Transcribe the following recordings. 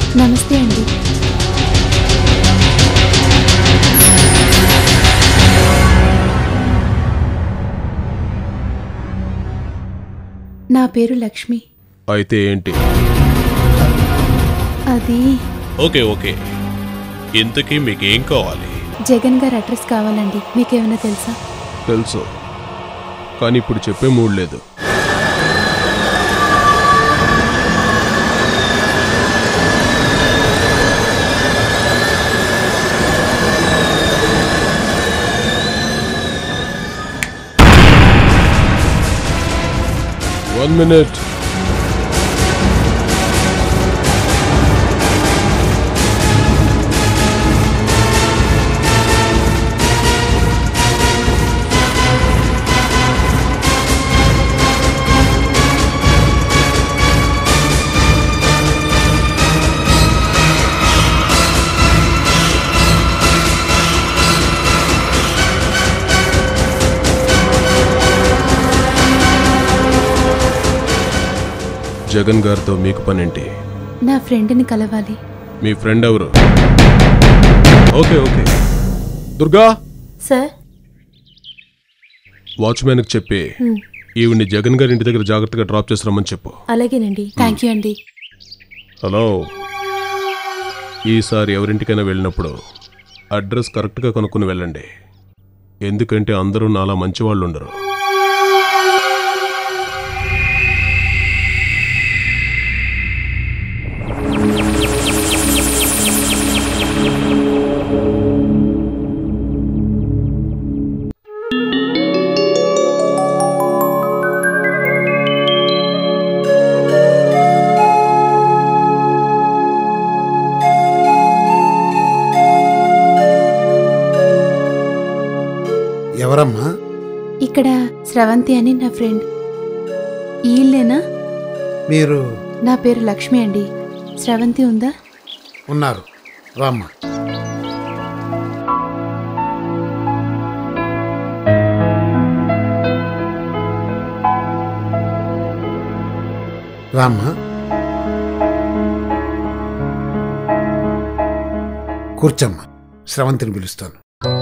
నమస్తే అండి నా పేరు లక్ష్మి అయితే ఏంటి అది ఓకే ఓకే ఇంతకీ మీకేం కావాలి జగన్ గారి అడ్రస్ కావాలండి మీకేమైనా తెలుసా తెలుసు కానీ ఇప్పుడు చెప్పే మూడ్ లేదు వన్ మినిట్ జగన్ గారితో మీకు పనేంటి నా ఫ్రెండ్ని కలవాలి మీ ఫ్రెండ్ ఎవరు ఓకే ఓకే దుర్గా సార్ వాచ్మ్యాన్కి చెప్పి ఈవిడ్ని జగన్ గారి ఇంటి దగ్గర జాగ్రత్తగా డ్రాప్ చేసి రమ్మని చెప్పు అలాగేనండి థ్యాంక్ యూ అండి హలో ఈసారి ఎవరింటికైనా వెళ్ళినప్పుడు అడ్రస్ కరెక్ట్గా కనుక్కుని వెళ్ళండి ఎందుకంటే అందరూ నాలా మంచివాళ్ళు ఉండరు ఎవరమ్మా ఇక్కడ స్రవంతి అని నా ఫ్రెండ్ ఈ ఇల్లేనా మీరు నా పేరు లక్ష్మి అండి స్రవంతి ఉందా ఉన్నారు రామ్మా రామ్మా కూర్చోమ్మా స్రవంతిని పిలుస్తాను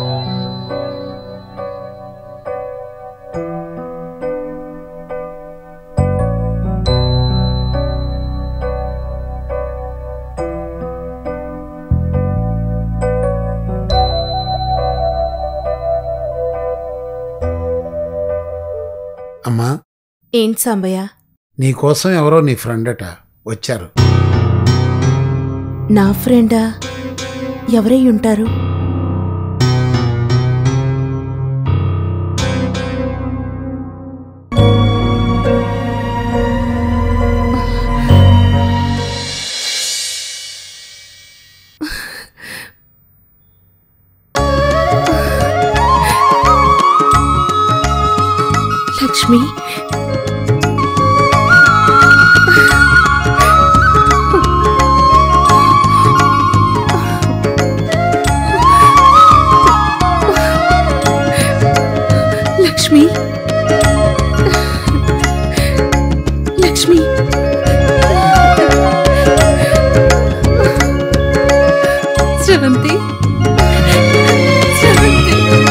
అమ్మా ఏంటి సాంబయ్య నీకోసం ఎవరో నీ ఫ్రెండ్ అట వచ్చారు నా ఫ్రెండా ఎవరై ఉంటారు లక్ష్మి లక్ష్మి లక్ష్మి స్రవంతి స్రవంతి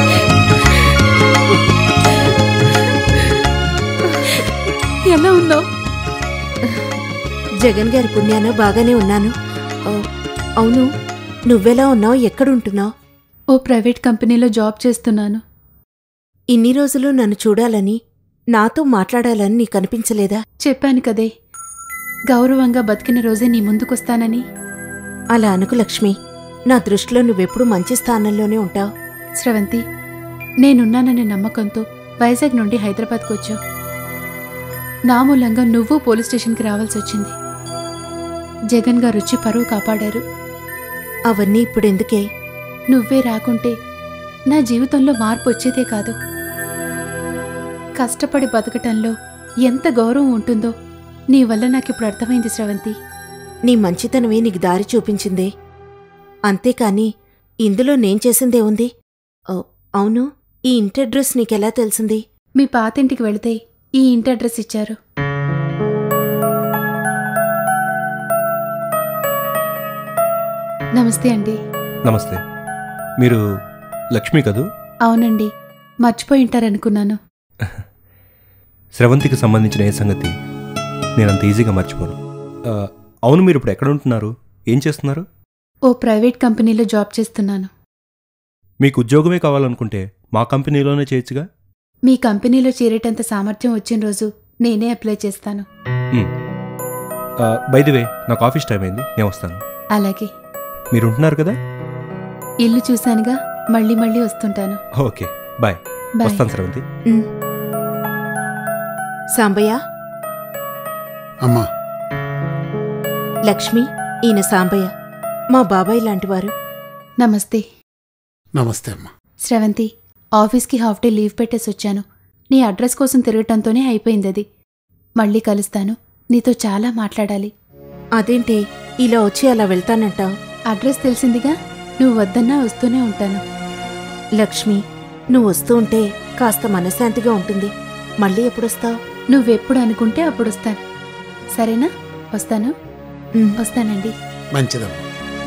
ఎలా ఉన్నావు జగన్ గారి పుణ్యాన బాగానే ఉన్నాను ఓ, అవును నువ్వెలా ఉన్నావు ఎక్కడుంటున్నావు ఓ ప్రైవేట్ కంపెనీలో జాబ్ చేస్తున్నాను ఇన్ని రోజులు నన్ను చూడాలని నాతో మాట్లాడాలని నీకు అనిపించలేదా చెప్పాను కదే గౌరవంగా బతికిన రోజే నీ ముందుకొస్తానని అలా అనుకు లక్ష్మి నా దృష్టిలో నువ్వెప్పుడు మంచి స్థానంలోనే ఉంటావు స్రవంతి నేనున్నాననే నమ్మకంతో వైజాగ్ నుండి హైదరాబాద్కు వచ్చావు నా మూలంగా నువ్వు పోలీస్ స్టేషన్కి రావాల్సి వచ్చింది జగన్ గారు వచ్చి పరువు కాపాడారు అవన్నీ ఇప్పుడెందుకే నువ్వే రాకుంటే నా జీవితంలో మార్పు వచ్చేదే కాదు కష్టపడి బతకటంలో ఎంత గౌరవం ఉంటుందో నీ వల్ల నాకిప్పుడు అర్థమైంది స్రవంతి నీ మంచితనమే నీకు దారి చూపించిందే అంతేకాని ఇందులో నేను చేసిందే ఉంది ఓ, అవును ఈ ఇంటి అడ్రస్ నీకెలా తెలిసింది మీ పాతింటికి వెళితే ఈ ఇంటి అడ్రస్ ఇచ్చారు నమస్తే అండి నమస్తే మీరు లక్ష్మి కదూ అవునండి మర్చిపోయి ఉంటారనుకున్నాను స్రవంతికి సంబంధించిన ఏ సంగతి నేను అంత ఈజీగా మర్చిపోను ఆ, అవును మీరు ఇప్పుడు ఎక్కడ ఉంటున్నారు ఏం చేస్తున్నారు ఓ ప్రైవేట్ కంపెనీలో జాబ్ చేస్తున్నాను మీకు ఉద్యోగమే కావాలనుకుంటే మా కంపెనీలోనే చేయొచ్చుగా మీ కంపెనీలో చేరేటంత సామర్థ్యం వచ్చిన రోజు నేనే అప్లై చేస్తాను వే నాకు ఆఫీస్ టైం అయింది నేను వస్తాను అలాగే మీరు ఉంటున్నారు కదా ఇల్లు చూశానుగా మళ్ళీ మళ్ళీ వస్తుంటాను ఓకే బాయ్ బాయ్ వస్తాను స్రవంతి ఉమ్. సాంబయ్య అమ్మా లక్ష్మి ఈయన సాంబయ్య మా బాబాయ్ లాంటివారు నమస్తే నమస్తే అమ్మా శ్రవంతి ఆఫీస్కి హాఫ్ డే లీవ్ పెట్టేసి వచ్చాను నీ అడ్రస్ కోసం తిరగటంతోనే అయిపోయింది అది మళ్ళీ కలుస్తాను నీతో చాలా మాట్లాడాలి అదేంటే ఇలా వచ్చి అలా వెళ్తానంటావు అడ్రస్ తెలిసిందిగా నువ్వు వద్దన్నా వస్తూనే ఉంటాను లక్ష్మి నువ్వు వస్తూ ఉంటే కాస్త మనశ్శాంతిగా ఉంటుంది మళ్ళీ ఎప్పుడొస్తావు నువ్వెప్పుడు అనుకుంటే అప్పుడు వస్తాను సరేనా వస్తాను వస్తానండి మంచిదమ్మా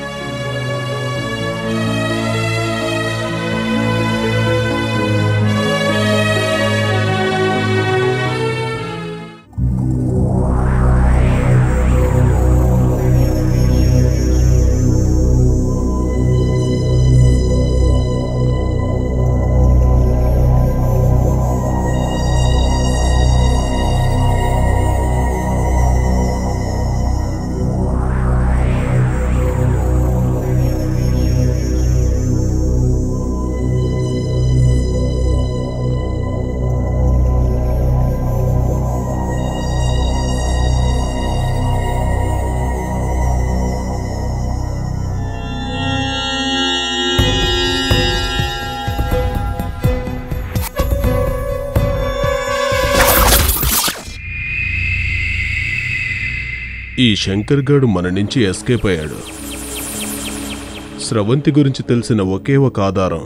ఈ శంకర్ గాడు మన నుంచి ఎస్కేప్ అయ్యాడు స్రవంతి గురించి తెలిసిన ఒకే ఒక ఆధారం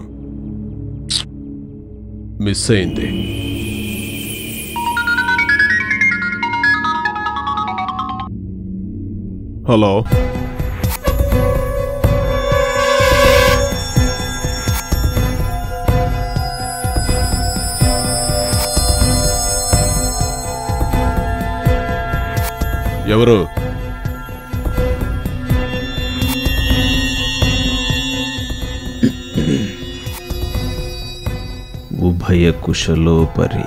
మిస్ అయింది హలో ఎవరు ఉభయ కుశలోపరి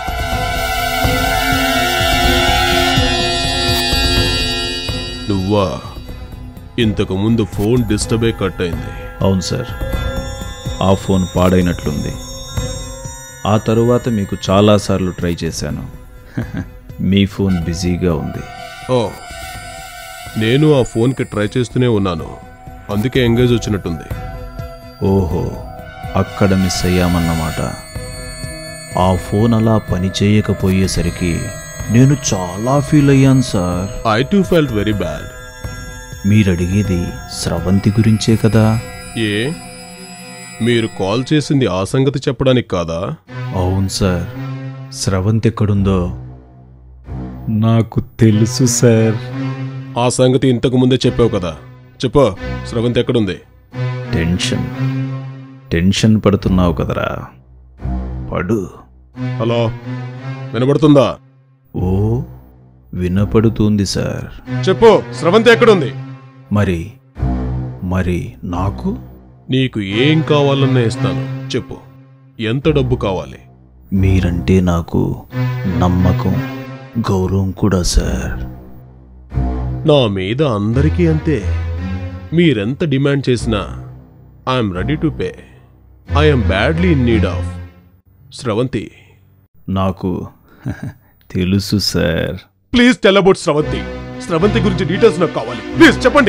నువ్వా ఇంతకు ముందు ఫోన్ డిస్టర్బే కట్ అయింది అవును సార్ ఆ ఫోన్ పాడైనట్లుంది ఆ తరువాత మీకు చాలాసార్లు ట్రై చేశాను మీ ఫోన్ బిజీగా ఉంది ఓ నేను ఆ ఫోన్కి ట్రై చేస్తూనే ఉన్నాను అందుకే ఎంగేజ్ వచ్చినట్టుంది ఓహో అక్కడ మిస్ అయ్యామన్నమాట ఆ ఫోన్ అలా పనిచేయకపోయేసరికి నేను చాలా ఫీల్ అయ్యాను sir I too felt very bad మీరు అడిగేది స్రవంతి గురించే కదా ఏ మీరు కాల్ చేసింది ఆ సంగతి చెప్పడానికి కాదా అవును సార్ స్రవంతి ఎక్కడుందో నాకు తెలుసు సార్ ఆ సంగతి ఇంతకు ముందే చెప్పావు కదా చెప్పు స్రవంతి ఎక్కడుంది టెన్షన్ టెన్షన్ పడుతున్నావు కదరా పడు హలో వినబడుతుందా ఓ వినపడుతుంది సార్ చెప్పు స్రవంతి ఎక్కడుంది మరి మరి నాకు నీకు ఏం కావాలన్నా ఇస్తాను చెప్పు ఎంత డబ్బు కావాలి మీరంటే నాకు నమ్మకం గౌరవం కూడా సార్ నా మీద అందరికీ అంతే మీరెంత డిమాండ్ చేసినా I'm ready to pay I'm badly in need of Sravanthi నాకు తెలుసు sir please tell about Sravanthi Sravanthi గురించి డీటెయిల్స్ నాకు కావాలి ప్లీజ్ చెప్పండి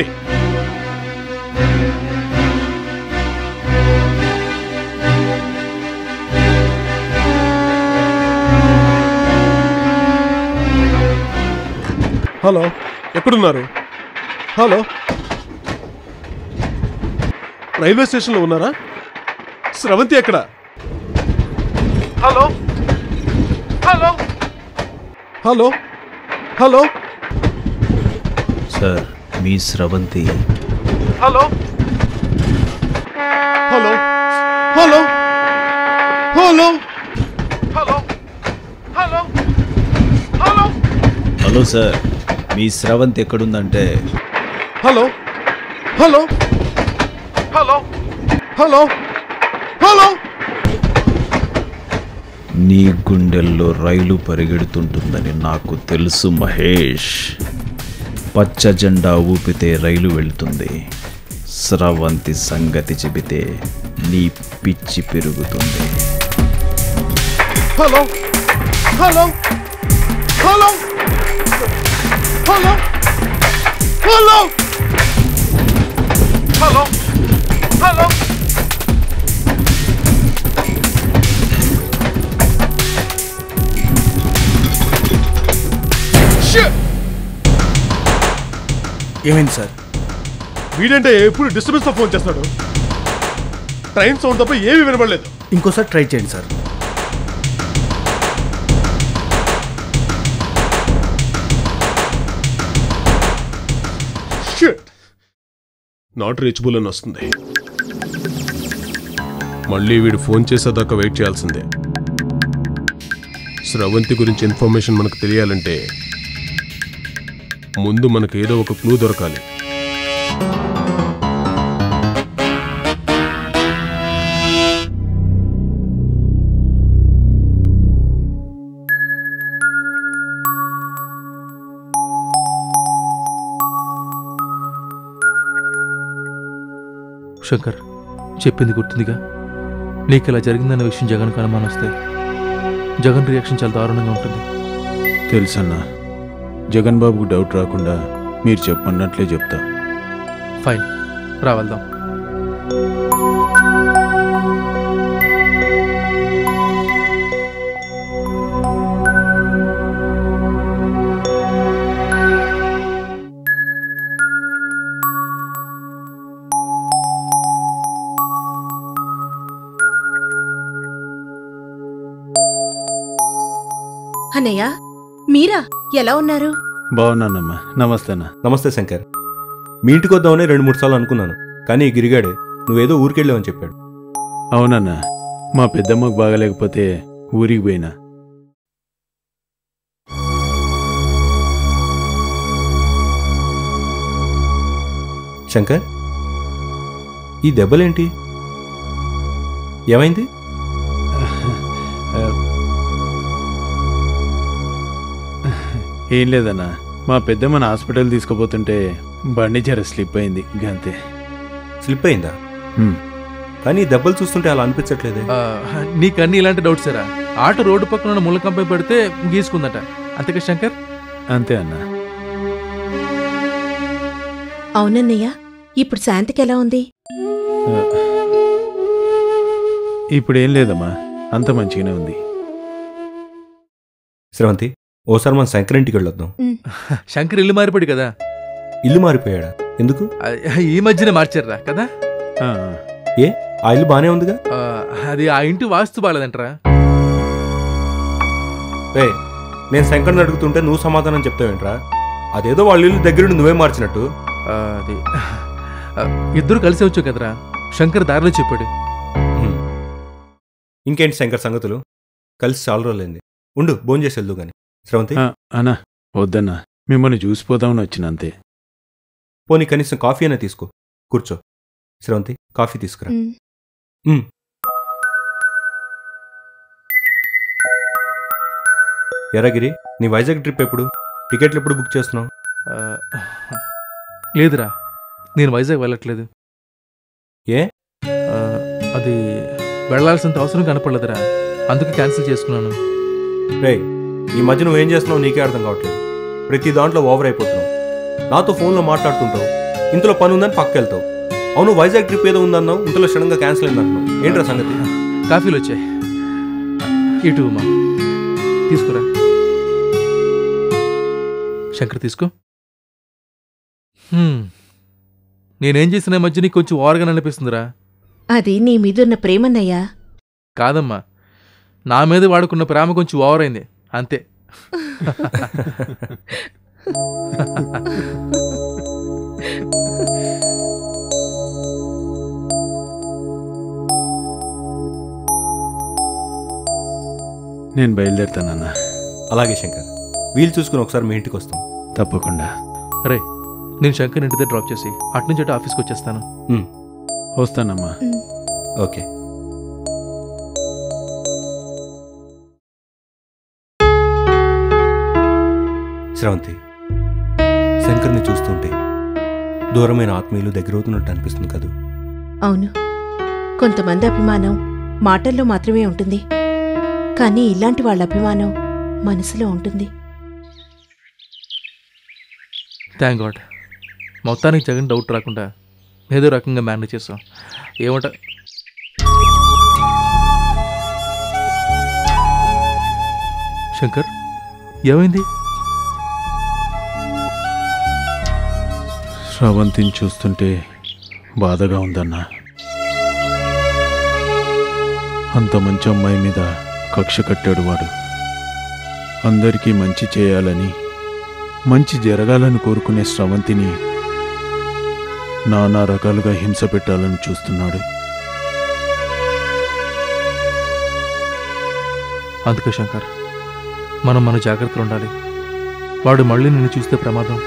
హలో ఎక్కడున్నారు హలో రైల్వే స్టేషన్లో ఉన్నారా స్రవంతి ఎక్కడ hello hello hello hello sir మీ Sravanthi hello hello hello hello hello hello hello hello sir మీ స్రవంత్ ఎక్కడుందంటే hello hello hello hello hello నీ గుండెల్లో రైలు పరిగెడుతుంటుందని నాకు తెలుసు మహేష్ పచ్చ జెండా ఊపితే రైలు వెళ్తుంది స్రవంతి సంగతి చెబితే నీ పిచ్చి పెరుగుతుంది hello hello hello hello hello hello hello Shit! ఏమైంది సార్ వీడంటే ఎప్పుడు డిస్టర్బెన్స్ ఫోన్ చేస్తాడు ట్రైన్ సౌండ్ తప్ప ఏమీ వినబడలేదు ఇంకోసారి ట్రై చేయండి సార్ షిట్ నాట్ రీచబుల్ అని వస్తుంది మళ్ళీ వీడు ఫోన్ చేసేదాకా వెయిట్ చేయాల్సిందే స్రవంతి గురించి ఇన్ఫర్మేషన్ మనకు తెలియాలంటే ముందు మనకు ఏదో ఒక క్లూ దొరకాలి శంకర్ చెప్పింది గుర్తుందిగా నీకు ఇలా జరిగిందన్న విషయం జగన్కు అనుమానం వస్తే జగన్ రియాక్షన్ చాలా దారుణంగా ఉంటుంది తెలుసన్నా జగన్ బాబుకు డౌట్ రాకుండా మీరు చెప్పన్నట్లే చెప్తా ఫైన్ రా వెళ్దాం అన్నయ్య మీరా ఎలా ఉన్నారు బాగున్నానమ్మా నమస్తే అన్న నమస్తే శంకర్ మీ ఇంటికి వద్దామని రెండు మూడు సార్లు అనుకున్నాను కానీ ఈ గిరిగాడే నువ్వేదో ఊరికెళ్ళావని చెప్పాడు అవునన్నా మా పెద్దమ్మకు బాగలేకపోతే ఊరికి పోయినా శంకర్ ఈ దెబ్బలేంటి ఏమైంది ఏం లేదన్నా మా పెద్దమ్మని హాస్పిటల్ తీసుకుపోతుంటే బండి జర స్లిప్ అయింది గంతే స్లిప్ అయిందా హ్మ్. కానీ ఈ దెబ్బలు చూస్తుంటే అలా అనిపించట్లేదే ఆ, నీకు అన్ని ఇలాంటి డౌట్స్ ఏరా ఆటో రోడ్డు పక్కన ఉన్న ముళ్ళకంపై పెడితే గీసుకుందట అంతేకా శంకర్ అంతే అన్నా అవునన్నయ్య ఇప్పుడు శాంతికి ఎలా ఉంది ఇప్పుడు ఏం లేదమ్మా అంత మంచిగానే ఉంది శ్రవంతి ఓసారి మన శంకర్ ఇంటికి వెళ్ళొద్దాం శంకర్ ఇల్లు మారిపోయాడు కదా ఇల్లు మారిపోయాడా ఎందుకు ఆ, ఈ మధ్యనే మార్చారా కదా ఆ, ఏ ఆ ఇల్లు బానే ఉందిగా ఆ, అది ఆ ఇంటి వాస్తు బాగాలేదంటరా రే నేను శంకర్ని అడుగుతుంటే నువ్వు సమాధానం చెప్తావేంట్రా అదేదో వాళ్ళ ఇల్లు దగ్గరుండి నువ్వే మార్చినట్టు ఆ, అది ఆ, ఇద్దరు కలిసి వచ్చు కదరా శంకర్ దారిలో చెప్పాడు హ్మ్. ఇంకేంటి శంకర్ సంగతులు కలిసి చాలా రోజులైంది ఉండు భోజనం చేసి వెళ్దు గాని శ్రవంతి ఆ, అన్నా వద్దన్నా మిమ్మల్ని చూసిపోదామని వచ్చిన అంతే పోనీ కనీసం కాఫీ అయినా తీసుకో కూర్చో శ్రవంతి కాఫీ తీసుకురా ఉమ్. ఉమ్. ఎరగిరి నీ వైజాగ్ ట్రిప్ ఎప్పుడు టికెట్లు ఎప్పుడు బుక్ చేస్తున్నావు ఆ, లేదురా నేను వైజాగ్ వెళ్ళట్లేదు ఏ ఆ, అది వెళ్ళాల్సినంత అవసరం కనపడలేదురా అందుకే క్యాన్సిల్ చేసుకున్నాను రే ఈ మధ్య నువ్వు ఏం చేస్తున్నావు నీకే అర్థం కావట్లేదు ప్రతి దాంట్లో ఓవర్ అయిపోతున్నావు నాతో ఫోన్లో మాట్లాడుతుంటావు ఇంతలో పని ఉందని పక్క వెళ్తావు అవును వైజాగ్ ట్రిప్ ఏదో ఉందన్నావు ఇంతలో సడన్గా క్యాన్సిల్ అయిందంటున్నావు ఏంట్రా సంగతి కాఫీలు వచ్చాయి ఇటు మా తీసుకురా శంకర్ తీసుకో హ్మ్. నేనేం చేసిన ఈ మధ్య నీకు కొంచెం ఓవర్గా అనిపిస్తుందిరా అది నీ మీదున్న ప్రేమన్నయ్యా కాదమ్మా నా మీద వాడుకున్న ప్రేమ కొంచెం ఓవర్ అయింది అంతే నేను బయలుదేరుతానన్నా అలాగే శంకర్ వీలు చూసుకుని ఒకసారి మీ ఇంటికి వస్తాం తప్పకుండా రే నేను శంకర్ ఇంటి దగ్గర డ్రాప్ చేసి అట్నుంచి అటు ఆఫీస్కి వచ్చేస్తాను ఉమ్, వస్తానమ్మా ఓకే శ్రవంతి శంకర్ని చూస్తుంటే దూరమైన ఆత్మీయులు దగ్గరవుతున్నట్టు అనిపిస్తుంది కదూ అవును కొంతమంది అభిమానం మాటల్లో మాత్రమే ఉంటుంది కానీ ఇలాంటి వాళ్ళ అభిమానం మనసులో ఉంటుంది థ్యాంక్ గాడ్ మొత్తానికి జగన్ డౌట్ రాకుండా ఏదో రకంగా మేనేజ్ చేసాం ఏమంట శంకర్ ఏమైంది శ్రవంతిని చూస్తుంటే బాధగా ఉందన్నా అంత మంచి అమ్మాయి మీద కక్ష కట్టాడు వాడు అందరికీ మంచి చేయాలని మంచి జరగాలని కోరుకునే స్రవంతిని నానా రకాలుగా హింస పెట్టాలని చూస్తున్నాడు అందుకే శంకర్ మనం మన జాగ్రత్తలు ఉండాలి వాడు మళ్ళీ నిన్ను చూస్తే ప్రమాదం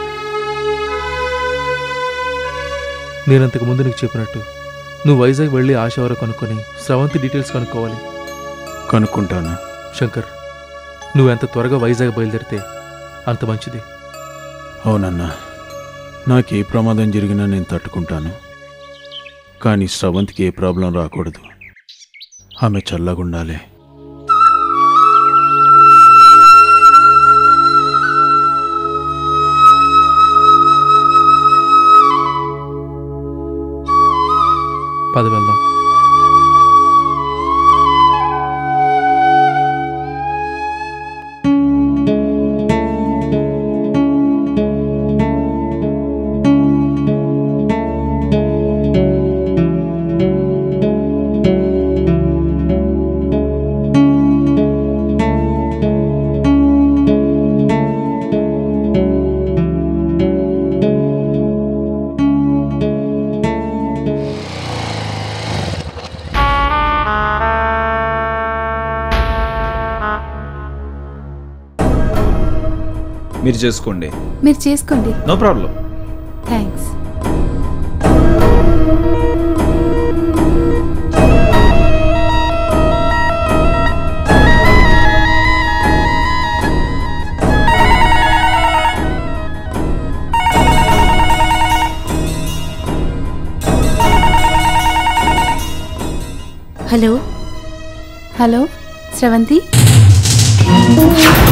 నేనంతకు ముందు నీకు చెప్పినట్టు నువ్వు వైజాగ్ వెళ్ళి ఆశ వరకు కనుక్కొని స్రవంతి డీటెయిల్స్ కనుక్కోవాలి కనుక్కుంటాను శంకర్ నువ్వు ఎంత త్వరగా వైజాగ్ బయలుదేరితే అంత మంచిది అవునన్నా నాకు ఏ ప్రమాదం జరిగినా నేను తట్టుకుంటాను కానీ స్రవంతికి ఏ ప్రాబ్లం రాకూడదు ఆమె చల్లగుండాలి పద వెళ్దాం మీరు చేసుకోండి మీరు చేసుకోండి no problem thanks hello hello స్రవంతి